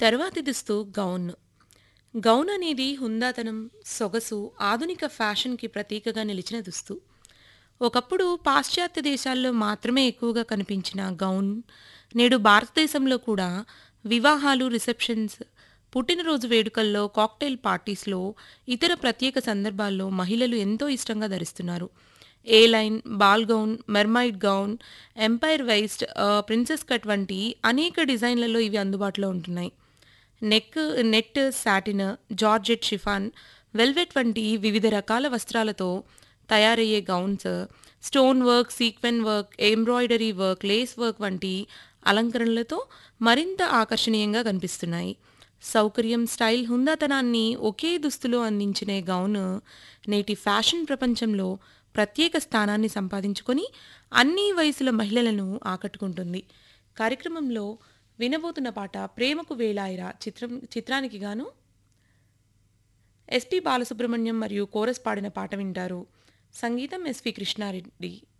తర్వాతి దుస్తు gown gown అనేది హుందాతనం సొగసు ఆధునిక ఫ్యాషన్కి ప్రతీకగా నిలిచిన దుస్తు ఒకప్పుడు పాశ్చాత్య దేశాల్లో మాత్రమే ఎక్కువగా కనిపించిన గౌన్ నేడు భారతదేశంలో కూడా వివాహాలు రిసెప్షన్స్ పుట్టినరోజు వేడుకల్లో కాక్టైల్ పార్టీస్లో ఇతర ప్రత్యేక సందర్భాల్లో మహిళలు ఎంతో ఇష్టంగా ధరిస్తున్నారు A line ball gown mermaid gown empire waist princess cut వంటి అనేక డిజైన్లలో ఇవి అందుబాటులో ఉంటున్నాయి నెక్ net satin georgette chiffon velvet వంటి వివిధ రకాల వస్త్రాలతో తయారయ్యే gowns stone work sequin work embroidery work lace work వంటి అలంకరణలతో మరింత ఆకర్షణీయంగా కనిపిస్తున్నాయి సౌకర్యం స్టైల్ హుందాతనాన్ని ఒకే దుస్తులో అందించిన గౌన్ నేటి ఫ్యాషన్ ప్రపంచంలో ప్రత్యేక స్థానాన్ని సంపాదించుకొని అన్ని వయసుల మహిళలను ఆకట్టుకుంటుంది కార్యక్రమంలో వినబోతున్న పాట ప్రేమకు వేలాయిరా చిత్రం చిత్రానికి గాను ఎస్పి బాలసుబ్రహ్మణ్యం మరియు కోరస్ పాడిన పాట వింటారు సంగీతం ఎస్వి కృష్ణారెడ్డి